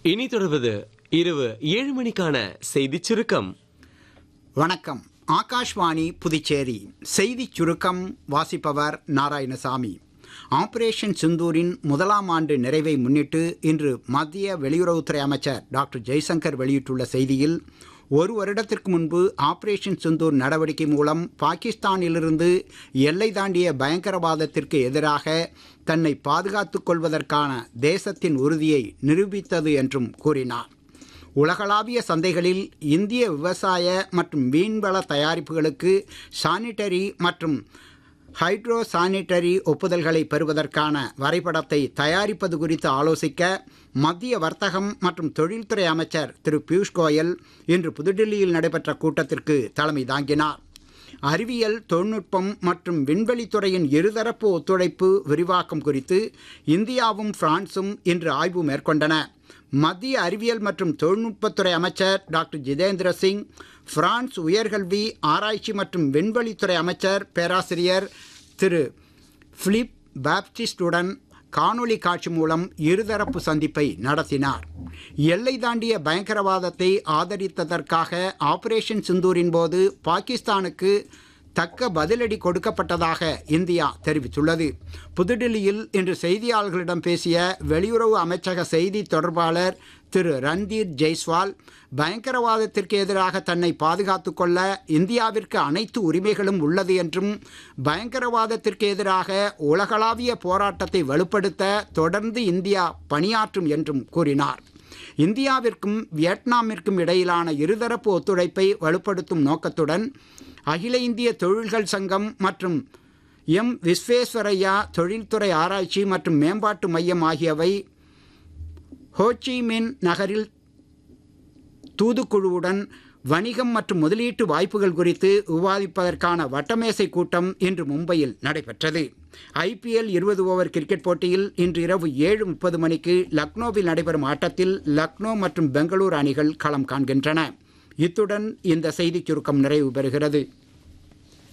இனி தொடர்வது இரவு ஏழு மணிக்கான செய்திச் சுருக்கம் வணக்கம் ஆகாஷ்வாணி புதுச்சேரி செய்திச் சுருக்கம் வாசிப்பவர் நாராயணசாமி ஆபரேஷன் சிந்தூரின் முதலாம் ஆண்டு நிறைவை முன்னிட்டு இன்று மத்திய வெளியுறவுத்துறை அமைச்சர் டாக்டர் ஜெய்சங்கர் வெளியிட்டுள்ள செய்தியில் ஒரு வருடத்திற்கு முன்பு ஆபரேஷன் சிந்தூர் நடவடிக்கை மூலம் பாகிஸ்தானிலிருந்து எல்லை தாண்டிய பயங்கரவாதத்திற்கு எதிராக தன்னை பாதுகாத்துக் கொள்வதற்கான தேசத்தின் உறுதியை நிரூபித்தது என்றும் கூறினார் உலகளாவிய சந்தைகளில் இந்திய விவசாய மற்றும் மீன்வள தயாரிப்புகளுக்கு சானிட்டரி மற்றும் ஹைட்ரோ சானிட்டரி ஒப்புதல்களை பெறுவதற்கான வரைபடத்தை தயாரிப்பது குறித்து ஆலோசிக்க மத்திய வர்த்தகம் மற்றும் தொழில்துறை அமைச்சர் திரு பியூஷ் கோயல் இன்று புதுடில்லியில் நடைபெற்ற கூட்டத்திற்கு தலைமை தாங்கினார் அறிவியல் தொழில்நுட்பம் மற்றும் விண்வெளித்துறையின் இருதரப்பு ஒத்துழைப்பு விரிவாக்கம் குறித்து இந்தியாவும் பிரான்சும் இன்று ஆய்வு மேற்கொண்டன மத்திய அறிவியல் மற்றும் தொழில்நுட்பத்துறை அமைச்சர் டாக்டர் ஜிதேந்திர சிங் பிரான்ஸ் உயர்கல்வி ஆராய்ச்சி மற்றும் விண்வெளித்துறை அமைச்சர் பேராசிரியர் திரு பிலிப் பாப்டிஸ்டுடன் காணொளி காட்சி மூலம் இருதரப்பு சந்திப்பை நடத்தினார் எல்லை தாண்டிய பயங்கரவாதத்தை ஆதரித்ததற்காக ஆபரேஷன் சிந்தூரின் போது பாகிஸ்தானுக்கு தக்க பதிலடி கொடுக்கப்பட்டதாக இந்தியா தெரிவித்துள்ளது புதுடில்லியில் இன்று செய்தியாளர்களிடம் பேசிய வெளியுறவு அமைச்சக செய்தி தொடர்பாளர் திரு ரன்தீர் ஜெய்ஸ்வால் பயங்கரவாதத்திற்கு எதிராக தன்னை பாதுகாத்துக் கொள்ள இந்தியாவிற்கு அனைத்து உரிமைகளும் உள்ளது என்றும் பயங்கரவாதத்திற்கு எதிராக உலகளாவிய போராட்டத்தை வலுப்படுத்த தொடர்ந்து இந்தியா பணியாற்றும் என்றும் கூறினார் இந்தியாவிற்கும் வியட்நாமிற்கும் இடையிலான இருதரப்பு ஒத்துழைப்பை வலுப்படுத்தும் நோக்கத்துடன் அகில இந்திய தொழில்கள் சங்கம் மற்றும் எம் விஸ்வேஸ்வரையா தொழில்துறை ஆராய்ச்சி மற்றும் மேம்பாட்டு மையம் ஆகியவை ஹோச்சிமின் நகரில் தூதுக்குழுவுடன் வணிகம் மற்றும் முதலீட்டு வாய்ப்புகள் குறித்து விவாதிப்பதற்கான வட்டமேசை கூட்டம் இன்று மும்பையில் நடைபெற்றது ஐபிஎல் இருபது ஓவர் கிரிக்கெட் போட்டியில் இன்று இரவு ஏழு முப்பது மணிக்கு லக்னோவில் நடைபெறும் ஆட்டத்தில் லக்னோ மற்றும் பெங்களூரு அணிகள் களம் காண்கின்றன இத்துடன் இந்த செய்திச் சுருக்கம் நிறைவு பெறுகிறது